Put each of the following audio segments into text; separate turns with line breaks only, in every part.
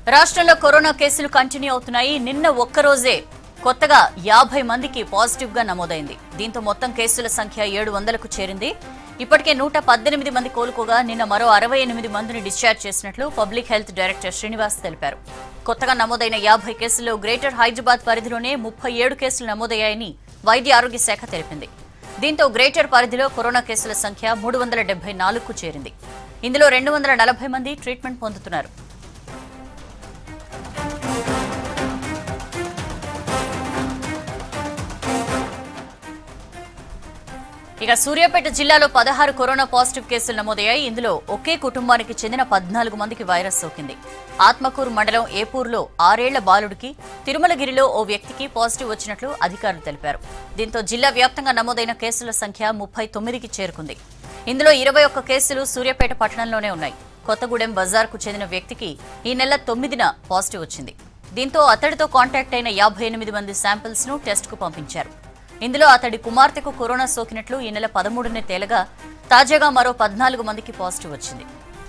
రాష్ట్రంలో కరోనా కేసులు కంటిన్యూ అవుతున్నాయి నిన్న ఒక్కరోజే కొత్తగా యాభై మందికి పాజిటివ్ గా నమోదైంది దీంతో మొత్తం కేసుల సంఖ్య ఏడు వందలకు చేరింది ఇప్పటికే నూట పద్దెనిమిది మంది కోలుకోగా నిన్న మరో అరవై ఎనిమిది మందిని డిశ్చార్జ్ చేసినట్లు పబ్లిక్ హెల్త్ డైరెక్టర్ శ్రీనివాస్ తెలిపారు కొత్తగా నమోదైన యాభై కేసుల్లో గ్రేటర్ హైదరాబాద్ పరిధిలోనే ముప్పై ఏడు కేసులు నమోదయ్యాయని వైద్య ఆరోగ్య శాఖ తెలిపింది దీంతో గ్రేటర్ పరిధిలో కరోనా కేసుల సంఖ్య మూడు వందల డెబ్బై నాలుగుకు చేరింది ఇందులో రెండు వందల నలభై మంది ట్రీట్మెంట్ పొందుతున్నారు ఇక సూర్యాపేట జిల్లాలో పదహారు కరోనా పాజిటివ్ కేసులు నమోదయ్యాయి ఇందులో ఒకే కుటుంబానికి చెందిన పద్నాలుగు మందికి వైరస్ సోకింది ఆత్మకూరు మండలం ఏపూర్లో ఆరేళ్ల బాలుడికి తిరుమలగిరిలో ఓ వ్యక్తికి పాజిటివ్ వచ్చినట్లు అధికారులు తెలిపారు దీంతో జిల్లా వ్యాప్తంగా నమోదైన కేసుల సంఖ్య ముప్పై తొమ్మిదికి చేరుకుంది ఇందులో ఇరవై ఒక్క కేసులు సూర్యాపేట పట్టణంలోనే ఉన్నాయి కొత్తగూడెం బజార్కు చెందిన వ్యక్తికి ఈ నెల తొమ్మిదిన పాజిటివ్ వచ్చింది దీంతో అతడితో కాంటాక్ట్ అయిన యాభై ఎనిమిది మంది శాంపిల్స్ ను టెస్ట్ కు పంపించారు ఇందులో అతడి కుమార్తెకు కరోనా సోకినట్లు ఈ నెల పదమూడునే తేలగా తాజాగా మరో పద్నాలుగు మందికి పాజిటివ్ వచ్చింది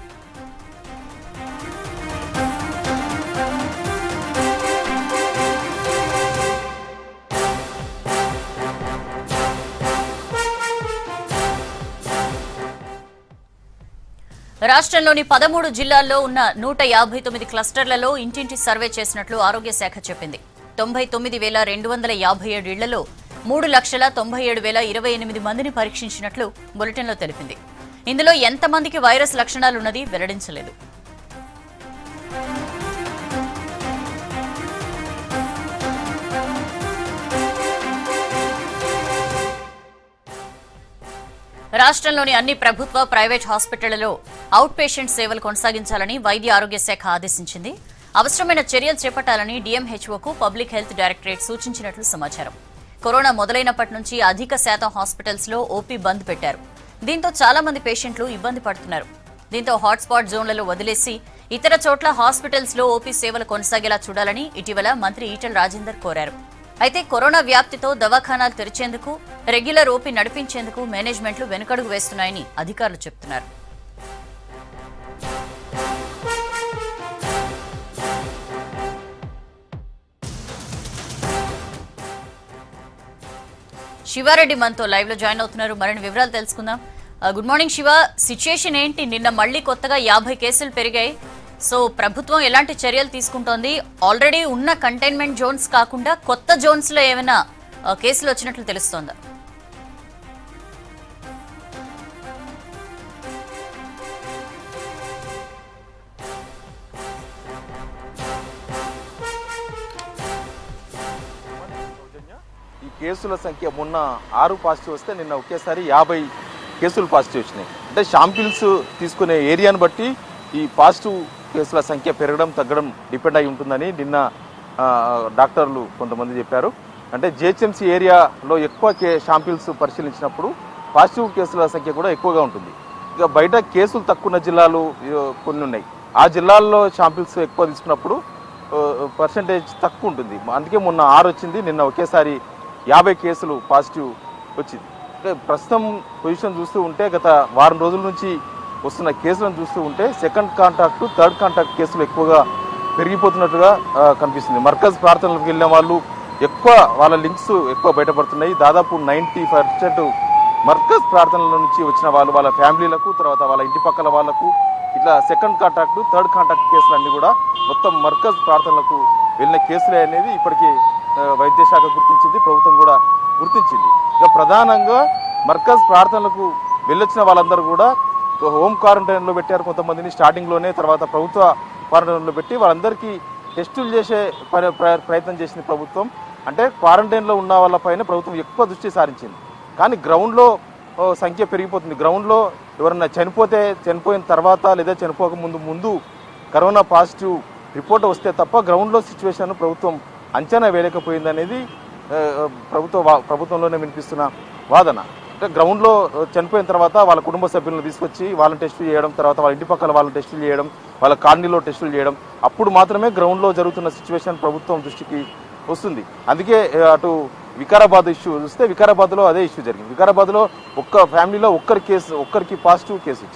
రాష్ట్రంలోని పదమూడు జిల్లాల్లో ఉన్న నూట యాభై తొమ్మిది క్లస్టర్లలో ఇంటింటి సర్వే చేసినట్లు ఆరోగ్య శాఖ చెప్పింది తొంభై తొమ్మిది వేల రెండు వందల యాభై ఏడు ఇళ్లలో మూడు లక్షల తొంభై ఏడు వేల ఇరవై ఎనిమిది మందిని పరీక్షించినట్లు బులెటిన్లో తెలిపింది ఇందులో ఎంతమందికి వైరస్ లక్షణాలున్నది వెల్లడించలేదు రాష్ట్రంలోని అన్ని ప్రభుత్వ ప్రైవేట్ హాస్పిటళ్లలో అవుట్ పేషెంట్ సేవలు కొనసాగించాలని వైద్య ఆరోగ్య శాఖ ఆదేశించింది అవసరమైన చర్యలు చేపట్టాలని డీఎంహెచ్ఓకు పబ్లిక్ హెల్త్ డైరెక్టరేట్ సూచించినట్లు సమాచారం కరోనా మొదలైనప్పటి నుంచి అధిక శాతం హాస్పిటల్స్ లో ఓపీ బంద్ పెట్టారు దీంతో చాలా మంది పేషెంట్లు ఇబ్బంది పడుతున్నారు దీంతో హాట్స్పాట్ జోన్లలో వదిలేసి ఇతర చోట్ల హాస్పిటల్స్ లో ఓపీ సేవలు కొనసాగేలా చూడాలని ఇటీవల మంత్రి ఈటల రాజేందర్ కోరారు అయితే కరోనా వ్యాప్తితో దవాఖానాలు తెరిచేందుకు రెగ్యులర్ ఓపీ నడిపించేందుకు మేనేజ్మెంట్లు వెనుకడుగు వేస్తున్నాయని అధికారులు చెబుతున్నారు శివారెడ్డి మనతో లైవ్ లో జాయిన్ అవుతున్నారు మరిన్ని వివరాలు తెలుసుకుందాం ఆ, గుడ్ మార్నింగ్ శివ సిచ్యుయేషన్ ఏంటి నిన్న మళ్ళీ కొత్తగా యాభై కేసులు పెరిగాయి సో ప్రభుత్వం ఎలాంటి చర్యలు తీసుకుంటోంది ఆల్రెడీ ఉన్న కంటైన్మెంట్ జోన్స్ కాకుండా కొత్త జోన్స్ లో ఏమైనా ఆ, కేసులు వచ్చినట్లు తెలుస్తోందా
ఈ కేసుల సంఖ్య మొన్న ఆరు పాజిటివ్ వస్తే నిన్న ఒకేసారి యాభై కేసులు పాజిటివ్ వచ్చినాయి అంటే షాంపిల్స్ తీసుకునే ఏరియాను బట్టి ఈ పాజిటివ్ కేసుల సంఖ్య పెరగడం తగ్గడం డిపెండ్ అయి ఉంటుందని నిన్న ఆ, డాక్టర్లు కొంతమంది చెప్పారు అంటే జిహెచ్ఎంసీ ఏరియాలో ఎక్కువ కే షాంపిల్స్ పరిశీలించినప్పుడు పాజిటివ్ కేసుల సంఖ్య కూడా ఎక్కువగా ఉంటుంది ఇక బయట కేసులు తక్కువ ఉన్న జిల్లాలు ఆ, కొన్ని ఉన్నాయి ఆ జిల్లాల్లో షాంపిల్స్ ఎక్కువ తీసుకున్నప్పుడు పర్సంటేజ్ తక్కువ ఉంటుంది అందుకే మొన్న ఆరు వచ్చింది నిన్న ఒకేసారి యాభై కేసులు పాజిటివ్ వచ్చింది అంటే ప్రస్తుతం పొజిషన్ చూస్తూ ఉంటే గత వారం రోజుల నుంచి వస్తున్న కేసులను చూస్తూ ఉంటే సెకండ్ కాంటాక్ట్ థర్డ్ కాంటాక్ట్ కేసులు ఎక్కువగా పెరిగిపోతున్నట్టుగా ఆ, కనిపిస్తుంది మర్కజ్ ప్రార్థనలకు వెళ్ళిన వాళ్ళు ఎక్కువ వాళ్ళ లింక్స్ ఎక్కువ బయటపడుతున్నాయి దాదాపు నైంటీ పర్సెంట్ మర్కజ్ ప్రార్థనల నుంచి వచ్చిన వాళ్ళు వాళ్ళ ఫ్యామిలీలకు తర్వాత వాళ్ళ ఇంటి పక్కల వాళ్ళకు ఇట్లా సెకండ్ కాంటాక్ట్ థర్డ్ కాంటాక్ట్ కేసులు అన్ని కూడా మొత్తం మర్కజ్ ప్రార్థనలకు వెళ్ళిన కేసులే అనేది ఇప్పటికీ ఆ, వైద్య శాఖ గుర్తించింది ప్రభుత్వం కూడా గుర్తించింది ఇక ప్రధానంగా మర్కజ్ ప్రార్థనలకు వెళ్ళొచ్చిన వాళ్ళందరూ కూడా హోమ్ క్వారంటైన్లో పెట్టారు కొంతమందిని స్టార్టింగ్లోనే తర్వాత ప్రభుత్వ క్వారంటైన్లో పెట్టి వాళ్ళందరికీ టెస్టులు చేసే పని ప్ర- ప్రయత్నం చేసింది ప్రభుత్వం అంటే క్వారంటైన్లో ఉన్న వాళ్ళపైన ప్రభుత్వం ఎక్కువ దృష్టి సారించింది కానీ గ్రౌండ్లో ఓ, సంఖ్య పెరిగిపోతుంది గ్రౌండ్లో ఎవరన్నా చనిపోతే చనిపోయిన తర్వాత లేదా చనిపోక ముందు ముందు కరోనా పాజిటివ్ రిపోర్ట్ వస్తే తప్ప గ్రౌండ్లో సిచ్యువేషన్ ప్రభుత్వం అంచనా వేయలేకపోయింది అనేది ఆ, ప్రభుత్వ వా- ప్రభుత్వంలోనే వినిపిస్తున్న వాదన అంటే గ్రౌండ్లో చనిపోయిన తర్వాత వాళ్ళ కుటుంబ సభ్యులను తీసుకొచ్చి వాళ్ళని టెస్టులు చేయడం తర్వాత వాళ్ళ ఇంటి పక్కల వాళ్ళని టెస్టులు చేయడం వాళ్ళ కాలనీలో టెస్టులు చేయడం అప్పుడు మాత్రమే గ్రౌండ్లో జరుగుతున్న సిచ్యువేషన్ ప్రభుత్వం దృష్టికి వస్తుంది అందుకే ఆ, అటు వికారాబాద్ ఇష్యూ చూస్తే వికారాబాద్లో అదే ఇష్యూ జరిగింది వికారాబాద్లో ఒక్క ఫ్యామిలీలో ఒక్కరి కేసు ఒక్కరికి పాజిటివ్ కేసు వచ్చింది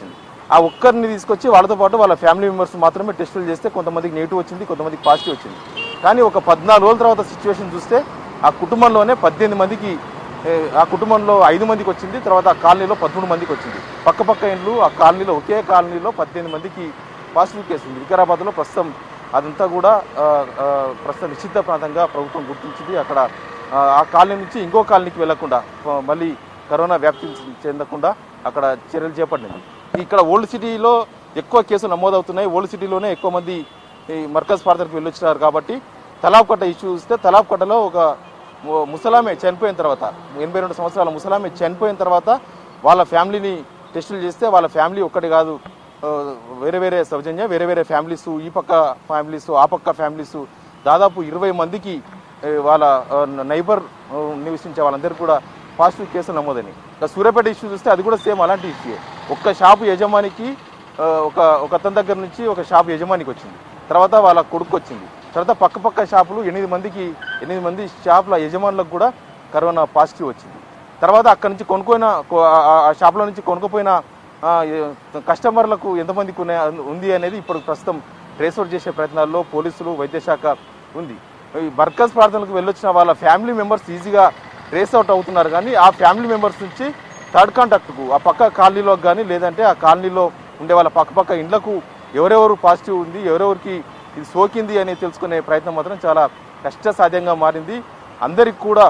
ఆ ఒక్కరిని తీసుకొచ్చి వాళ్ళతో పాటు వాళ్ళ ఫ్యామిలీ మెంబర్స్ మాత్రమే టెస్టులు చేస్తే కొంతమందికి నెగిటివ్ వచ్చింది కొంతమందికి పాజిటివ్ వచ్చింది కానీ ఒక పద్నాలుగు రోజుల తర్వాత సిచ్యువేషన్ చూస్తే ఆ కుటుంబంలోనే పద్దెనిమిది మందికి ఏ, ఆ కుటుంబంలో ఐదు మందికి వచ్చింది తర్వాత ఆ కాలనీలో పదమూడు మందికి వచ్చింది పక్క పక్క ఇండ్లు ఆ కాలనీలో ఒకే కాలనీలో పద్దెనిమిది మందికి పాజిటివ్ కేసు ఉంది వికారాబాద్లో ప్రస్తుతం అదంతా కూడా ఆ, ఆ, ప్రస్తుతం నిషిద్ధ ప్రాంతంగా ప్రభుత్వం గుర్తించింది అక్కడ ఆ, ఆ కాలనీ నుంచి ఇంకో కాలనీకి వెళ్లకుండా ఆ, మళ్ళీ కరోనా వ్యాప్తి చెందకుండా అక్కడ చర్యలు చేపట్టింది ఇక్కడ ఓల్డ్ సిటీలో ఎక్కువ కేసులు నమోదవుతున్నాయి ఓల్డ్ సిటీలోనే ఎక్కువ మంది ఈ మర్కజ్ పార్దర్కి వెళ్ళొచ్చినారు కాబట్టి తలాబ్కట్ట ఇష్యూ చూస్తే తలాబ్కట్టలో ఒక ము- ముసలామె చనిపోయిన తర్వాత ఎనభై రెండు సంవత్సరాల ముసలామె చనిపోయిన తర్వాత వాళ్ళ ఫ్యామిలీని టెస్టులు చేస్తే వాళ్ళ ఫ్యామిలీ ఒక్కటి కాదు ఆ, వేరే వేరే సౌజన్య వేరే వేరే ఫ్యామిలీస్ ఈ పక్క ఫ్యామిలీస్ ఆ పక్క ఫ్యామిలీస్ దాదాపు ఇరవై మందికి ఏ, వాళ్ళ నైబర్ నివసించే వాళ్ళందరికీ కూడా పాజిటివ్ కేసులు నమోదని ఇంకా సూర్యాపేట ఇష్యూ చూస్తే అది కూడా సేమ్ అలాంటి ఇష్యూ ఒక్క షాపు యజమానికి ఆ, ఒక ఒక అతని దగ్గర నుంచి ఒక షాపు యజమానికి వచ్చింది తర్వాత వాళ్ళ కొడుకు వచ్చింది తర్వాత పక్క పక్క షాపులు ఎనిమిది మందికి ఎనిమిది మంది షాపుల యజమానులకు కూడా కరోనా పాజిటివ్ వచ్చింది తర్వాత అక్కడి నుంచి కొనుక్కోయిన కొ- ఆ- ఆ- ఆ షాపులో నుంచి కొనుక్కపోయిన ఆ, ఏ- కస్టమర్లకు ఎంతమందికి ఉన్నాయి ఉంది అనేది ఇప్పుడు ప్రస్తుతం ట్రేస్ అవుట్ చేసే ప్రయత్నాల్లో పోలీసులు వైద్య శాఖ ఉంది ఈ బర్కస్ ప్రార్థనలకు వెళ్ళొచ్చిన వాళ్ళ ఫ్యామిలీ మెంబర్స్ ఈజీగా ట్రేస్ అవుట్ అవుతున్నారు కానీ ఆ ఫ్యామిలీ మెంబర్స్ నుంచి థర్డ్ కాంటాక్ట్కు ఆ పక్క కాలనీలోకి కానీ లేదంటే ఆ కాలనీలో ఉండే వాళ్ళ పక్క పక్క ఇండ్లకు ఎవరెవరు పాజిటివ్ ఉంది ఎవరెవరికి ఇది సోకింది అని తెలుసుకునే ప్రయత్నం మాత్రం చాలా కష్టసాధ్యంగా మారింది అందరికి కూడా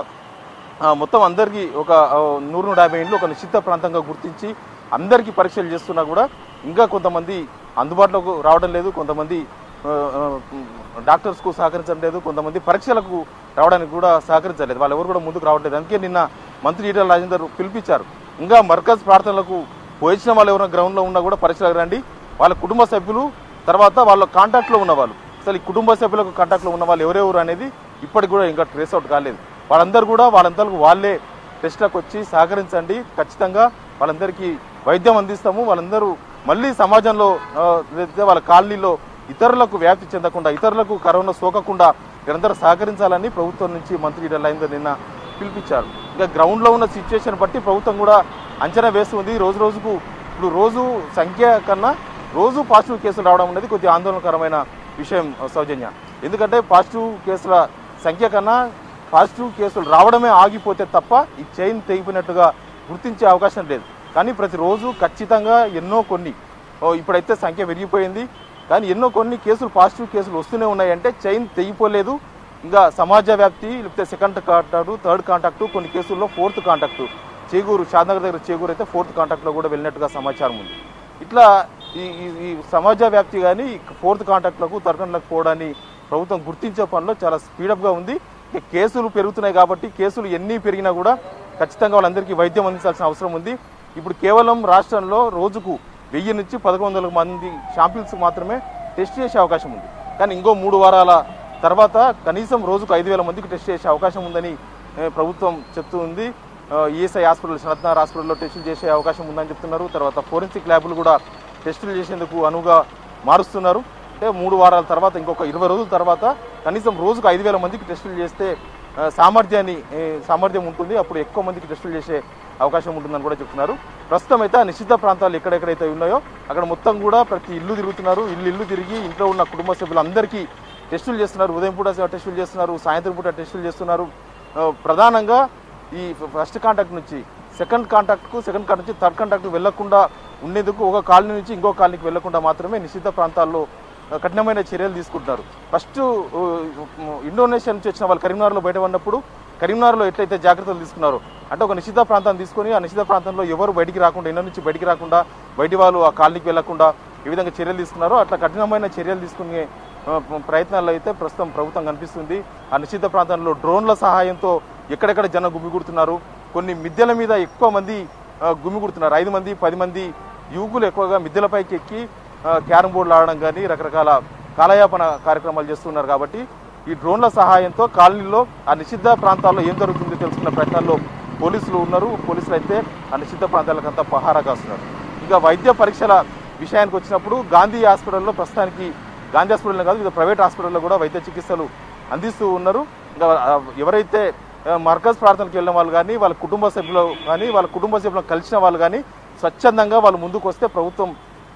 ఆ, మొత్తం అందరికీ ఒక ఆ, నూరు నూట యాభై ఇండ్లు ఒక నిశ్చిత ప్రాంతంగా గుర్తించి అందరికీ పరీక్షలు చేస్తున్నా కూడా ఇంకా కొంతమంది అందుబాటులోకి రావడం లేదు కొంతమంది ఆ, ఆ, డాక్టర్స్కు సహకరించడం లేదు కొంతమంది పరీక్షలకు రావడానికి కూడా సహకరించలేదు వాళ్ళు ఎవరు కూడా ముందుకు రావట్లేదు అందుకే నిన్న మంత్రి ఈటల రాజేందర్ పిలిపించారు ఇంకా మర్కజ్ ప్రార్థనలకు పోయించిన వాళ్ళు ఎవరైనా గ్రౌండ్లో ఉన్నా కూడా పరీక్షలకు రండి వాళ్ళ కుటుంబ సభ్యులు తర్వాత వాళ్ళ కాంటాక్ట్లో ఉన్న వాళ్ళు అసలు ఈ కుటుంబ సభ్యులకు కాంటాక్ట్లో ఉన్న వాళ్ళు ఎవరెవరు అనేది ఇప్పటికి కూడా ఇంకా ట్రేస్ అవుట్ కాలేదు వాళ్ళందరూ కూడా వాళ్ళందరికీ వాళ్ళే టెస్ట్లకు వచ్చి సహకరించండి ఖచ్చితంగా వాళ్ళందరికీ వైద్యం అందిస్తాము వాళ్ళందరూ మళ్ళీ సమాజంలో ఆ, లేకపోతే వాళ్ళ కాలనీలో ఇతరులకు వ్యాప్తి చెందకుండా ఇతరులకు కరోనా సోకకుండా వీరందరూ సహకరించాలని ప్రభుత్వం నుంచి మంత్రి ఈటల రాజేందర్ నిన్న పిలిపించారు ఇంకా గ్రౌండ్లో ఉన్న సిచ్యువేషన్ బట్టి ప్రభుత్వం కూడా అంచనా వేస్తుంది రోజు రోజుకు ఇప్పుడు రోజు సంఖ్య కన్నా రోజు పాజిటివ్ కేసులు రావడం అనేది కొద్దిగా ఆందోళనకరమైన విషయం ఆ, సౌజన్య ఎందుకంటే పాజిటివ్ కేసుల సంఖ్య కన్నా పాజిటివ్ కేసులు రావడమే ఆగిపోతే తప్ప ఈ చైన్ తెగిపోయినట్టుగా గుర్తించే అవకాశం లేదు కానీ ప్రతిరోజు ఖచ్చితంగా ఎన్నో కొన్ని ఓ, ఇప్పుడైతే సంఖ్య పెరిగిపోయింది కానీ ఎన్నో కొన్ని కేసులు పాజిటివ్ కేసులు వస్తూనే ఉన్నాయంటే చైన్ తెగిపోలేదు ఇంకా సమాజ వ్యాప్తి లేకపోతే సెకండ్ కాంటాక్టు థర్డ్ కాంటాక్టు కొన్ని కేసుల్లో ఫోర్త్ కాంటాక్టు చేగూరు షాద్నగర్ దగ్గర చేగూరు అయితే ఫోర్త్ కాంటాక్ట్లో కూడా వెళ్ళినట్టుగా సమాచారం ఉంది ఇట్లా ఈ ఈ- ఈ సమాజ వ్యాప్తి కానీ ఫోర్త్ కాంటాక్ట్లకు థర్డ్ కాంటాక్ట్ పోవడాన్ని ప్రభుత్వం గుర్తించే పనిలో చాలా స్పీడప్గా ఉంది ఇక కేసులు పెరుగుతున్నాయి కాబట్టి కేసులు ఎన్ని పెరిగినా కూడా ఖచ్చితంగా వాళ్ళందరికీ వైద్యం అందించాల్సిన అవసరం ఉంది ఇప్పుడు కేవలం రాష్ట్రంలో రోజుకు వెయ్యి నుంచి పదకొండు వందల మంది షాంపిల్స్ మాత్రమే టెస్ట్ చేసే అవకాశం ఉంది కానీ ఇంకో మూడు వారాల తర్వాత కనీసం రోజుకు ఐదు వేల మందికి టెస్ట్ చేసే అవకాశం ఉందని ఏ, ప్రభుత్వం చెప్తూ ఉంది ఈఎస్ఐ హాస్పిటల్ శరత్నార్ హాస్పిటల్లో టెస్టులు చేసే అవకాశం ఉందని చెప్తున్నారు తర్వాత ఫోరెన్సిక్ ల్యాబులు కూడా టెస్టులు చేసేందుకు అనువుగా మారుస్తున్నారు అంటే మూడు వారాల తర్వాత ఇంకొక ఇరవై రోజుల తర్వాత కనీసం రోజుకు ఐదు వేల మందికి టెస్టులు చేస్తే ఆ, సామర్థ్యాన్ని ఏ, సామర్థ్యం ఉంటుంది అప్పుడు ఎక్కువ మందికి టెస్టులు చేసే అవకాశం ఉంటుందని కూడా చెప్తున్నారు ప్రస్తుతం అయితే ఆ నిషిద్ధ ప్రాంతాలు ఎక్కడెక్కడైతే ఉన్నాయో అక్కడ మొత్తం కూడా ప్రతి ఇల్లు తిరుగుతున్నారు ఇల్లు ఇల్లు తిరిగి ఇంట్లో ఉన్న కుటుంబ సభ్యులందరికీ టెస్టులు చేస్తున్నారు ఉదయం పూట టెస్టులు చేస్తున్నారు సాయంత్రం పూట టెస్టులు చేస్తున్నారు ఆ, ప్రధానంగా ఈ ఫస్ట్ కాంటాక్ట్ నుంచి సెకండ్ కాంటాక్ట్కు సెకండ్ కాంటాక్ట్ నుంచి థర్డ్ కాంటాక్ట్ వెళ్లకుండా ఉండేందుకు ఒక కాలనీ నుంచి ఇంకో కాలనీకి వెళ్లకుండా మాత్రమే నిషిద్ధ ప్రాంతాల్లో ఆ, కఠినమైన చర్యలు తీసుకుంటున్నారు ఫస్ట్ ఆ, ఇండోనేషియా నుంచి వచ్చిన వాళ్ళు కరీంనగర్లో బయట ఉన్నప్పుడు కరీంనగర్లో ఎట్లయితే జాగ్రత్తలు తీసుకున్నారో అంటే ఒక నిషిద్ధ ప్రాంతాన్ని తీసుకొని ఆ నిషిద్ధ ప్రాంతంలో ఎవరు బయటికి రాకుండా ఇళ్ళ నుంచి బయటికి రాకుండా బయటి వాళ్ళు ఆ కాలనీకి వెళ్లకుండా ఏ విధంగా చర్యలు తీసుకున్నారో అట్లా కఠినమైన చర్యలు తీసుకునే ఆ, ప్రయత్నాల్లో అయితే ప్రస్తుతం ప్రభుత్వం కనిపిస్తుంది ఆ నిషిద్ధ ప్రాంతంలో డ్రోన్ల సహాయంతో ఎక్కడెక్కడ జనం గుమిగూడుతున్నారు కొన్ని మిద్దెల మీద ఎక్కువ మంది ఆ, గుమిగూడుతున్నారు ఐదు మంది పది మంది యువకులు ఎక్కువగా మిద్దెలపైకి ఎక్కి ఆ, క్యారమ్ బోర్డులు ఆడడం కానీ రకరకాల కాలయాపన కార్యక్రమాలు చేస్తున్నారు కాబట్టి ఈ డ్రోన్ల సహాయంతో కాలనీలో ఆ నిషిద్ధ ప్రాంతాల్లో ఏం జరుగుతుందో తెలుసుకున్న ప్రయత్నాల్లో పోలీసులు ఉన్నారు పోలీసులు అయితే ఆ నిషిద్ధ ప్రాంతాలకంతా పహారా కాస్తున్నారు ఇక వైద్య పరీక్షల విషయానికి వచ్చినప్పుడు గాంధీ హాస్పిటల్లో ప్రస్తుతానికి గాంధీ హాస్పిటల్లో కాదు వివిధ ప్రైవేట్ హాస్పిటల్లో కూడా వైద్య చికిత్సలు అందిస్తూ ఉన్నారు ఇంకా ఆ, ఎవరైతే ఆ, మర్కజ్ ప్రార్థనకి వెళ్ళిన వాళ్ళు కానీ వాళ్ళ కుటుంబ సభ్యులు కానీ వాళ్ళ కుటుంబ సభ్యులను కలిసిన వాళ్ళు కానీ స్వచ్ఛందంగా వాళ్ళు ముందుకు వస్తే ప్రభుత్వం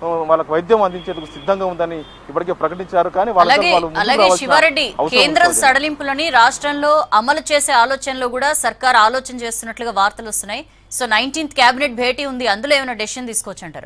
ఆ, వాళ్ళకి వైద్యం అందించేందుకు సిద్ధంగా ఉందని ఇప్పటికే ప్రకటించారు కానీ వాళ్ళతో
అలాగే
వాళ్ళు ముందుకు
అలాగే
రావాల్సిన
శివారెడ్డి
అవసరం
కేంద్రం
ఉంది.
సడలింపులని రాష్ట్రంలో అమలు చేసే ఆలోచనలో కూడా సర్కార్ ఆలోచన చేస్తున్నట్లుగా వార్తలు వస్తున్నాయి సో నైన్టీన్త్ కేబినెట్ భేటీ ఉంది అందులో ఏమైనా డెసిషన్ తీసుకోవచ్చు అంటారు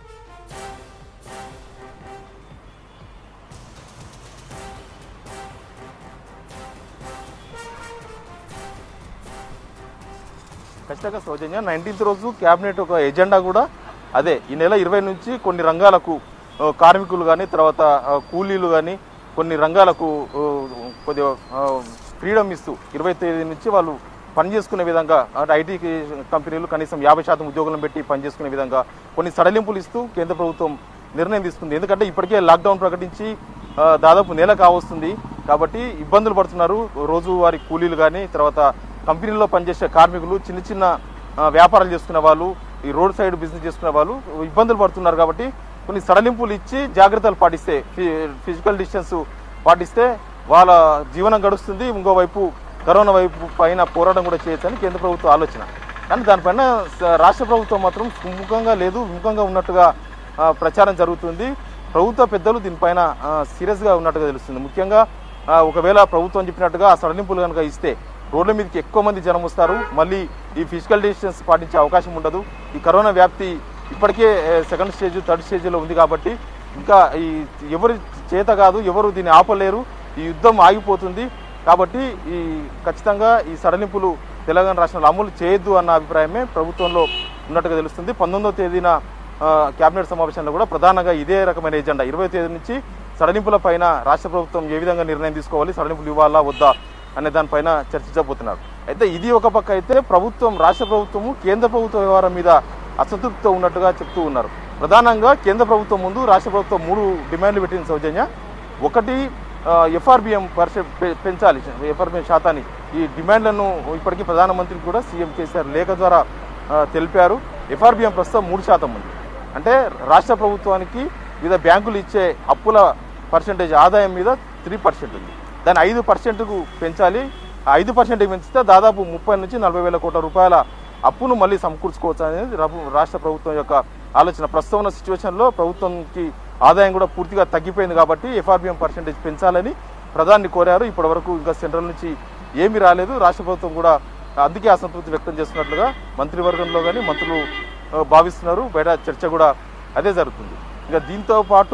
ఖచ్చితంగా సౌజన్య నైన్టీన్త్ రోజు కేబినెట్ ఒక ఎజెండా కూడా అదే ఈ నెల ఇరవై నుంచి కొన్ని రంగాలకు ఆ, కార్మికులు కానీ తర్వాత ఆ, కూలీలు కానీ కొన్ని రంగాలకు ఆ, కొద్దిగా ఫ్రీడమ్ ఇస్తూ ఇరవై తేదీ నుంచి వాళ్ళు పనిచేసుకునే విధంగా అంటే ఐటీ కంపెనీలు కనీసం యాభై శాతం ఉద్యోగులను పెట్టి పనిచేసుకునే విధంగా కొన్ని సడలింపులు ఇస్తూ కేంద్ర ప్రభుత్వం నిర్ణయం తీసుకుంది ఎందుకంటే ఇప్పటికే లాక్డౌన్ ప్రకటించి ఆ, దాదాపు నెల కావస్తుంది కాబట్టి ఇబ్బందులు పడుతున్నారు రోజువారీ కూలీలు కానీ తర్వాత కంపెనీల్లో పనిచేసే కార్మికులు చిన్న చిన్న ఆ, వ్యాపారాలు చేసుకునే వాళ్ళు ఈ రోడ్ సైడ్ బిజినెస్ చేసుకునే వాళ్ళు ఇబ్బందులు పడుతున్నారు కాబట్టి కొన్ని సడలింపులు ఇచ్చి జాగ్రత్తలు పాటిస్తే ఫి- ఫిజికల్ డిస్టెన్స్ పాటిస్తే వాళ్ళ జీవనం గడుస్తుంది ఇంకోవైపు కరోనా వైపు పైన పోరాటం కూడా చేయొచ్చని కేంద్ర ప్రభుత్వ ఆలోచన కానీ దానిపైన స- రాష్ట్ర ప్రభుత్వం మాత్రం సుముఖంగా లేదు విముఖంగా ఉన్నట్టుగా ఆ, ప్రచారం జరుగుతుంది ప్రభుత్వ పెద్దలు దీనిపైన ఆ, సీరియస్గా ఉన్నట్టుగా తెలుస్తుంది ముఖ్యంగా ఆ, ఒకవేళ ప్రభుత్వం చెప్పినట్టుగా ఆ సడలింపులు కనుక ఇస్తే రోడ్ల మీదకి ఎక్కువ మంది జనం వస్తారు మళ్ళీ ఈ ఫిజికల్ డిస్టెన్స్ పాటించే అవకాశం ఉండదు ఈ కరోనా వ్యాప్తి ఇప్పటికే ఏ, సెకండ్ స్టేజ్ థర్డ్ స్టేజ్లో ఉంది కాబట్టి ఇంకా ఈ ఎవరు చేత కాదు ఎవరు దీన్ని ఆపలేరు ఈ యుద్ధం ఆగిపోతుంది కాబట్టి ఈ ఖచ్చితంగా ఈ సడలింపులు తెలంగాణ రాష్ట్రంలో అమలు చేయొద్దు అన్న అభిప్రాయమే ప్రభుత్వంలో ఉన్నట్టుగా తెలుస్తుంది పంతొమ్మిదవ తేదీన ఆ, కేబినెట్ సమావేశంలో కూడా ప్రధానంగా ఇదే రకమైన ఎజెండా ఇరవై తేదీ నుంచి సడలింపుల పైన రాష్ట్ర ప్రభుత్వం ఏ విధంగా నిర్ణయం తీసుకోవాలి సడలింపులు ఇవ్వాలా వద్దా అనే దానిపైన చర్చించబోతున్నారు అయితే ఇది ఒక పక్క అయితే ప్రభుత్వం రాష్ట్ర ప్రభుత్వము కేంద్ర ప్రభుత్వ వ్యవహారం మీద అసంతృప్తితో ఉన్నట్టుగా చెప్తూ ఉన్నారు ప్రధానంగా కేంద్ర ప్రభుత్వం ముందు రాష్ట్ర ప్రభుత్వం మూడు డిమాండ్లు పెట్టిన సౌజన్య ఒకటి ఎఫ్ఆర్బిఎం పర్సెంట్ పెంచాలి ఎఫ్ఆర్బిఎం శాతాన్ని ఈ డిమాండ్లను ఇప్పటికీ ప్రధానమంత్రికి కూడా సీఎం కేసీఆర్ లేఖ ద్వారా ఆ, తెలిపారు ఎఫ్ఆర్బిఎం ప్రస్తుతం మూడు శాతం ఉంది అంటే రాష్ట్ర ప్రభుత్వానికి వివిధ బ్యాంకులు ఇచ్చే అప్పుల పర్సెంటేజ్ ఆదాయం మీద త్రీ పర్సెంట్ ఉంది దాన్ని ఐదు పర్సెంట్కు పెంచాలి ఆ ఐదు పర్సెంట్ పెంచితే దాదాపు ముప్పై నుంచి నలభై వేల కోట్ల రూపాయల అప్పును మళ్ళీ సమకూర్చుకోవచ్చు అనేది రబు- రాష్ట్ర ప్రభుత్వం యొక్క ఆలోచన ప్రస్తుతం ఉన్న సిచ్యువేషన్లో ప్రభుత్వంకి ఆదాయం కూడా పూర్తిగా తగ్గిపోయింది కాబట్టి ఎఫ్ఆర్బిఎం పర్సెంటేజ్ పెంచాలని ప్రధాని కోరారు ఇప్పటి వరకు ఇంకా సెంట్రల్ నుంచి ఏమీ రాలేదు రాష్ట్ర ప్రభుత్వం కూడా అందుకే అసంతృప్తి వ్యక్తం చేస్తున్నట్లుగా మంత్రివర్గంలో కానీ మంత్రులు ఆ, భావిస్తున్నారు బయట చర్చ కూడా అదే జరుగుతుంది ఇంకా దీంతో పాటు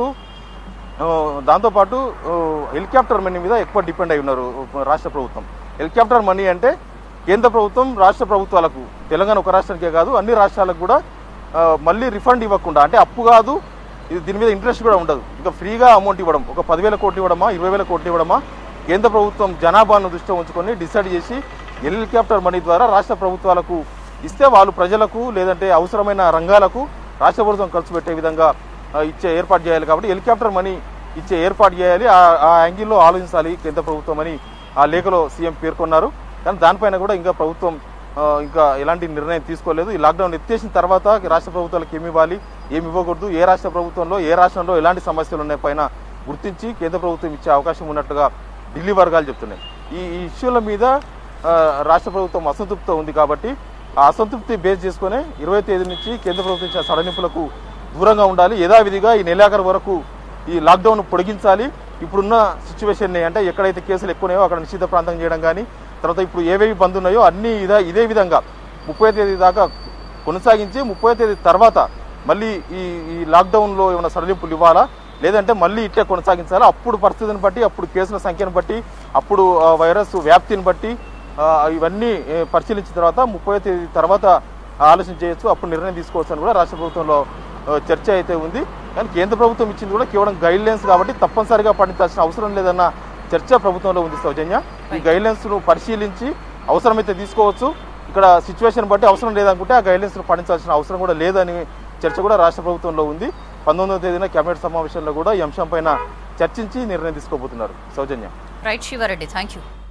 ఆ, దాంతోపాటు ఆ, హెలికాప్టర్ మనీ మీద ఎక్కువ డిపెండ్ అయి ఉన్నారు ఆ, రాష్ట్ర ప్రభుత్వం హెలికాప్టర్ మనీ అంటే కేంద్ర ప్రభుత్వం రాష్ట్ర ప్రభుత్వాలకు తెలంగాణ ఒక రాష్ట్రానికే కాదు అన్ని రాష్ట్రాలకు కూడా ఆ, మళ్ళీ రిఫండ్ ఇవ్వకుండా అంటే అప్పు కాదు ఇది దీని మీద ఇంట్రెస్ట్ కూడా ఉండదు ఇంకా ఫ్రీగా అమౌంట్ ఇవ్వడం ఒక పదివేల కోట్లు ఇవ్వడమా ఇరవై వేల కోట్లు ఇవ్వడమా కేంద్ర ప్రభుత్వం జనాభాను దృష్టిలో ఉంచుకొని డిసైడ్ చేసి హెలికాప్టర్ మనీ ద్వారా రాష్ట్ర ప్రభుత్వాలకు ఇస్తే వాళ్ళు ప్రజలకు లేదంటే అవసరమైన రంగాలకు రాష్ట్ర ప్రభుత్వం ఖర్చు పెట్టే విధంగా ఆ, ఇచ్చే ఏర్పాటు చేయాలి కాబట్టి హెలికాప్టర్ మనీ ఇచ్చే ఏర్పాటు చేయాలి ఆ- ఆ యాంగిల్లో ఆలోచించాలి కేంద్ర ప్రభుత్వం అని ఆ లేఖలో సీఎం పేర్కొన్నారు కానీ దానిపైన కూడా ఇంకా ప్రభుత్వం ఆ, ఇంకా ఎలాంటి నిర్ణయం తీసుకోలేదు ఈ లాక్డౌన్ ఎత్తేసిన తర్వాత రాష్ట్ర ప్రభుత్వాలకు ఏమి ఇవ్వాలి ఏమి ఇవ్వకూడదు ఏ రాష్ట్ర ప్రభుత్వంలో ఏ రాష్ట్రంలో ఎలాంటి సమస్యలు ఉన్నాయి పైన గుర్తించి కేంద్ర ప్రభుత్వం ఇచ్చే అవకాశం ఉన్నట్టుగా ఢిల్లీ వర్గాలు చెప్తున్నాయి ఈ ఈ ఇష్యూల మీద ఆ, రాష్ట్ర ప్రభుత్వం అసంతృప్తితో ఉంది కాబట్టి ఆ అసంతృప్తి బేస్ చేసుకుని ఇరవై తేదీ నుంచి కేంద్ర ప్రభుత్వం ఇచ్చిన సడలింపులకు దూరంగా ఉండాలి యథావిధిగా ఈ నెలాఖరు వరకు ఈ లాక్డౌన్ పొడిగించాలి ఇప్పుడున్న సిచ్యువేషన్ని అంటే ఎక్కడైతే కేసులు ఎక్కువన్నాయో అక్కడ నిషిద్ధ ప్రాంతం చేయడం కానీ తర్వాత ఇప్పుడు ఏవేవి బంద్ ఉన్నాయో అన్ని ఇదే ఇదే విధంగా ముప్పై తేదీ దాకా కొనసాగించి ముప్పై తేదీ తర్వాత మళ్ళీ ఈ ఈ లాక్డౌన్లో ఏమైనా సడలింపులు ఇవ్వాలా లేదంటే మళ్ళీ ఇట్టే కొనసాగించాలా అప్పుడు పరిస్థితిని బట్టి అప్పుడు కేసుల సంఖ్యను బట్టి అప్పుడు ఆ, వైరస్ వ్యాప్తిని బట్టి ఆ, ఇవన్నీ ఏ, పరిశీలించిన తర్వాత ముప్పై తేదీ తర్వాత ఆలోచన చేయొచ్చు అప్పుడు నిర్ణయం తీసుకోవచ్చు అని కూడా రాష్ట్ర ప్రభుత్వంలో ఆ, చర్చ అయితే ఉంది కానీ కేంద్ర ప్రభుత్వం ఇచ్చింది కూడా కేవలం గైడ్ లైన్స్ కాబట్టి తప్పనిసరిగా పాటించాల్సిన అవసరం లేదన్న చర్చ ప్రభుత్వంలో ఉంది సౌజన్య ఈ గైడ్ లైన్స్ ను పరిశీలించి అవసరమైతే తీసుకోవచ్చు ఇక్కడ సిచ్యువేషన్ బట్టి అవసరం లేదనుకుంటే ఆ గైడ్ లైన్స్ ను పాటించాల్సిన అవసరం కూడా లేదని చర్చ కూడా రాష్ట్ర ప్రభుత్వంలో ఉంది పంతొమ్మిదవ తేదీన కేబినెట్ సమావేశంలో కూడా ఈ అంశం పైన చర్చించి నిర్ణయం తీసుకోబోతున్నారు Soujanya
right Shiva Reddy thank you